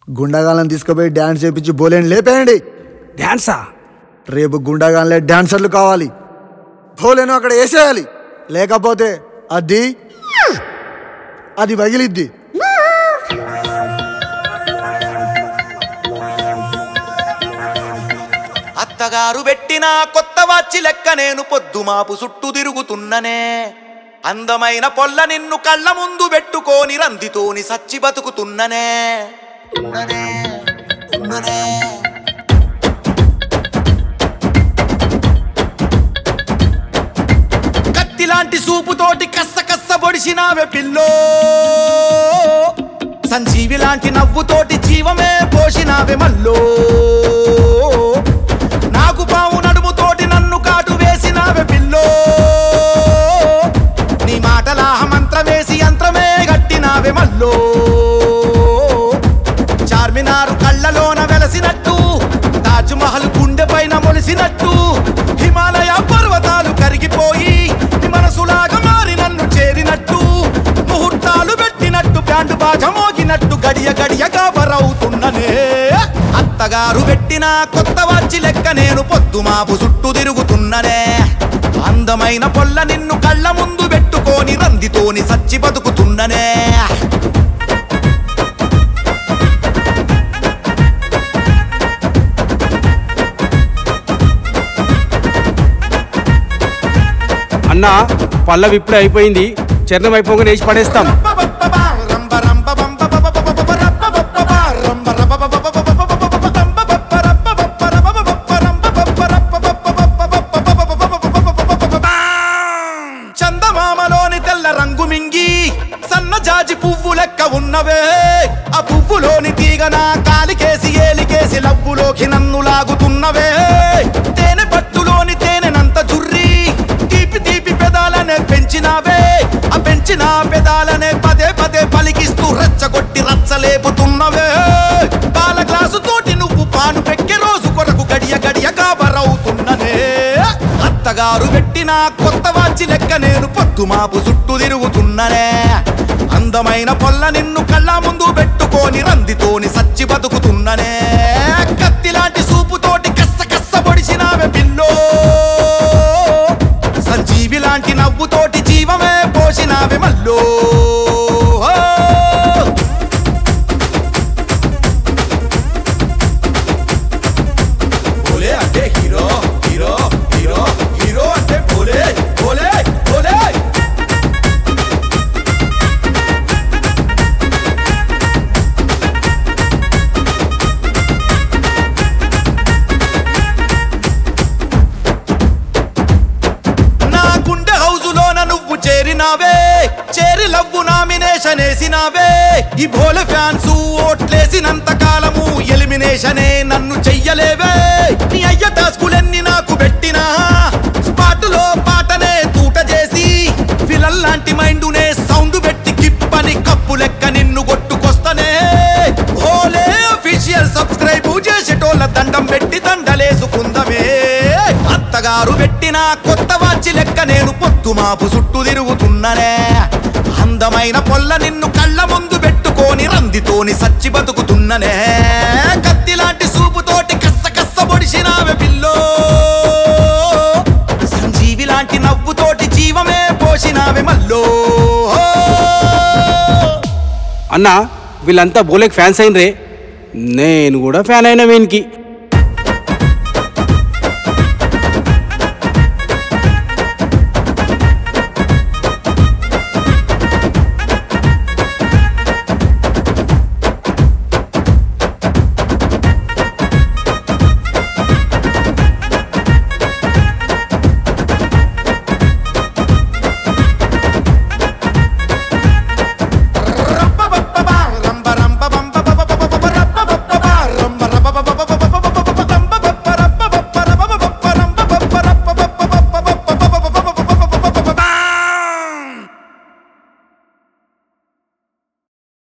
గుండాగాలను తీసుకుపోయి డ్యాన్స్ చేపించి బోలేని లేపేయండి డ్యాన్సా రేపు గుండాగాన్లే డాన్సర్లు కావాలి భోలేను అక్కడ వేసేయాలి లేకపోతే అది అది పగిలిద్ది అత్తగారు పెట్టిన కొత్త వాచి లెక్క నేను పొద్దుమాపు చుట్టూ తిరుగుతున్ననే అందమైన పొల్ల నిన్ను కళ్ళ ముందు పెట్టుకోని రందితోని సచ్చి బతుకుతున్ననే ఉన్ననే, ఉన్ననే. కత్తిలాంటి సూపుతోటి కస్స కస్స పొడిసినావే పిల్లో సంజీవి లాంటి నవ్వుతోటి జీవమే పోసినావే మల్లో నాకు పాము నడుముతోటి నన్ను కాటు వేసినావే పిల్లో నీ మాటల మంత్రం వేసి యంత్రమే గట్టినావే మల్లో చార్మినారు కళ్ళలోన వెలసినట్టు తాజ్ మహల్ గుండె పైన మొలిసినట్టు హిమాలయ పర్వతాలు కరిగిపోయి నీ మనసులాగా మారి నన్ను చేరినట్టు ముహూర్తాలు పెట్టినట్టు బ్యాండ్ బాజ మోగినట్టు గడియ గడియ కాపరవుతున్ననే అత్తగారు పెట్టిన కొత్త వాచి లెక్క నేను పొద్దుమాపు చుట్టూ తిరుగుతున్ననే అందమైన పొల్ల నిన్ను కళ్ళ ముందు పెట్టుకొని రందితోని సచ్చి బతుకుతున్ననే అన్న పల్లవి ఇప్పుడే అయిపోయింది చరణం అయిపోగానే వేసి పడేస్తాం చందమామలోని తెల్ల రంగు మింగి సన్న జాజి పువ్వు లెక్క ఉన్నవే ఆ పువ్వులోని తీగన కాలికేసి ఏలికేసి లవ్వులోకి నన్ను లాగుతున్నవే తేనె పట్టులోని తేనెనంత జుర్రి తీపి తీపి పెదాలనే పెంచినావే ఆ పెంచిన పెదాలనే పదే పదే పలికిస్తూ రెచ్చగొట్టి రచ్చలేపుతున్నవే పాల గ్లాసు తోటి నువ్వు పాను పెక్కే రోజు కొరకు గడియ గడియ కాబరవుతున్ననే అత్తగారు పెట్టిన కొత్త వాచి లెక్క నేను పొద్దుమాపు చుట్టూ తిరుగుతున్ననే అందమైన పొల్ల నిన్ను కళ్ళ ముందు పెట్టుకొని రందితోని సచ్చి బతుకుతున్ననే కత్తిలాంటి సూపుతోటి కస్స కస్స పొడిచినావే పిల్లో సంజీవి లాంటి నవ్వుతోటి జీవమే పోసినావే మల్లో భోలే అంటే హీరో హీరో హీరో హీరో అంటే భోలే భోలే భోలే నా గుండె హౌజులోన నువ్వు చేరినావే చేరి లవ్వు నామినేషన్ వేసినావే ఈ భోల ఫ్యాన్స్ ఓట్లేసినంత కాలము ఎలిమినేషనే నన్ను చెయ్యలేవే నీ అయ్య టాస్కులెన్ని నాకు పెట్టినా స్పాటులో పాటనే తూట చేసి ఫిలల్ లాంటి మైండునే సౌండ్ పెట్టి కిప్పని కప్పు లెక్క నిన్ను కొట్టుకొస్తనే భోలే అఫీషియల్ సబ్స్క్రైబ్ చేసేటోళ్ళ దండం పెట్టి దండలేసుకుందమే అత్తగారు పెట్టిన కొత్త వాచి లెక్క నేను పొద్దుమాపు చుట్టూ తిరుగుతున్ననే అందమైన పొల్ల నిన్ను కళ్ళ ముందు పెట్టుకొని రందితోని సచ్చి బతుకుతున్ననే కత్తిలాంటి సూపుతోటి కస్స కస్స పొడిచినావే పిల్లో సంజీవి లాంటి నవ్వుతోటి జీవమే పోసినావే మల్లో అన్న వీళ్ళంతా బోలేకి ఫ్యాన్స్ అయినరే నేను కూడా ఫ్యాన్ అయినా వీనికి